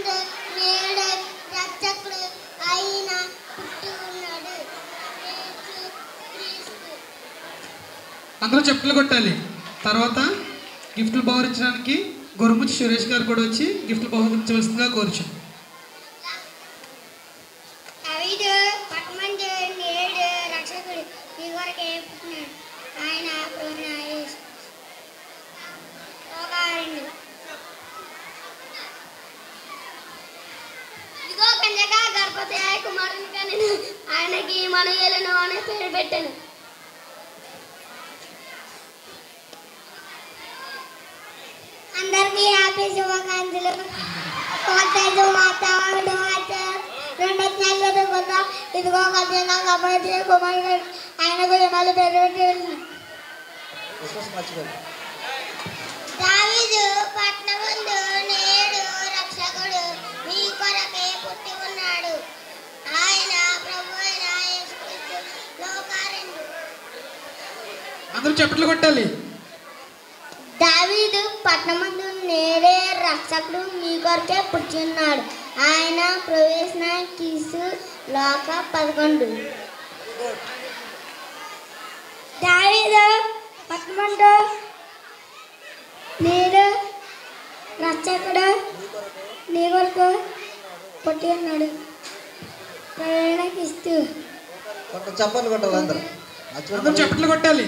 ముందు నేడు రక్షకుడు అయిన పుట్టి ఉన్నాడు యేసు క్రీస్తు అందరూ చెప్పులు కొట్టాలి తర్వాత గిఫ్ట్లు బహురించడానికి గొరుముచ్చి సురేష్ గారు కూడా వచ్చి గిఫ్ట్లు బహురించవలసిందిగా కోరుచు దావీదు పట్టమందు నేడు రక్షకుడు మీ కొరకే పుట్టినాడు ఆయన ప్రభువైన యేసు. లోకారణ్యుడు. ఇదిగో కన్యక గర్భవతి అయి కుమారుని కనెను ఆయనకి మనుయేలను అనే పేరు పెట్టాను అందరికీ హ్యాపీ శుభాకాంక్షలు కోటైదు వాతావరణం అయితే రెండు నెలలు చదువుకుందా ఇదిగో కన్యక గర్భవతి కుమారుడు ఆయనకు ఇమాలు పేరు పెట్టాను క్రిస్మస్ మర్చిపోయి దావీదు పట్నమందు నేడు రక్షకుడు మీ కొరకే పుట్టి ఉన్నాడు ఆయన ప్రభు అయిన యేసుక్రీస్తు లోకారణ్యుడు అందరూ చెప్పులు కొట్టాలి దావీదు పట్టణమందు నేడే రక్షకుడు మీ కొరకే పుట్టి ఉన్నాడు ఆయన ప్రవేశన కీసు లోక పదకొండు దావీదు పట్టణమందు నేడు రక్షకుడు నీ కొరకు పుట్టి ఉన్నాడు ప్రవేశన కీస్తూ కొంత చప్పట్లు కొట్టాలి అందరూ అందరూ మర్చిపోయి చెప్పులు కొట్టాలి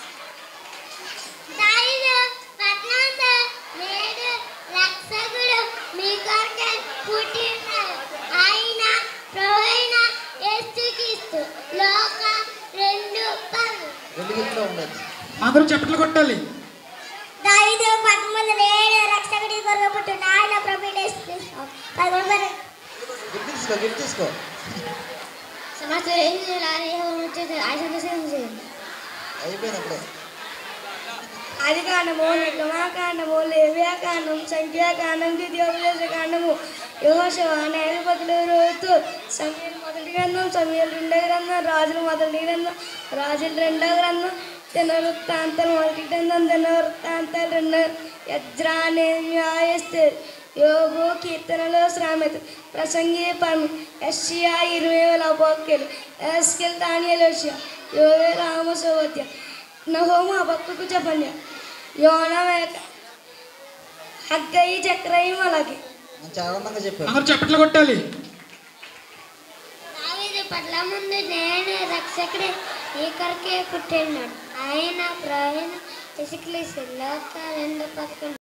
దావీదు పట్టణంలో నేడు రక్షకుడు మీ కొరకే పుట్టి ఉన్నాడు. ఆయన ప్రభువైన యేసుక్రీస్తు లోక రెండు పది రెండు గిఫ్ట్లో ఉండదు అందరూ చెప్పులు కొట్టాలి దావీదు పట్టణంలో నేడు రక్షకుడి కొరకు పుట్టి ఉన్నాడు. ఆయన ప్రభువైన యేసుక్రీస్తు పదకొండు గిఫ్ట్ తీసుకో గిఫ్ట్ తీసుకో సమాచారం ఏం చేయాలి వచ్చేది ఆయన అయిపోయింది అప్పుడే ఆదికాండము నిర్గమాకాండము లేవ్యాకాండం సంఖ్యాకాండం ద్వితీయోపదేశకాండము యోహోశవ న్యాయపతులు రోజు సమీర్ మొదటి గ్రంథం సమీర్ రెండో గ్రంథం రాజుల మొదటి గ్రంథం రాజుల రెండో గ్రంథం దినవృత్తాంతాలు మొదటి గ్రంథం దినవృత్తాంతాలు రెండో యజ్రా న్యాయస్తే యోగు కీర్తనలు శ్రామిత ప్రసంగి పర్మి ఎస్సియా ఇరవై వేల అపోక్యలు ఎస్కెల్ దానియలోషియా యోవే రామసోవత్య నహోము అబక్కుకు చెప్పండి యోన వేక హగ్గయి చక్రయి మలకి మంచి ఆనందంగా చెప్పారు అందరూ చెప్పులు కొట్టాలి దావీదు పట్ల ముందు నేను రక్షకుడే ఈ కొరకే పుట్టినాడు ఆయన ప్రవీణ ఇసుకలేసి లోక రెండు పక్కన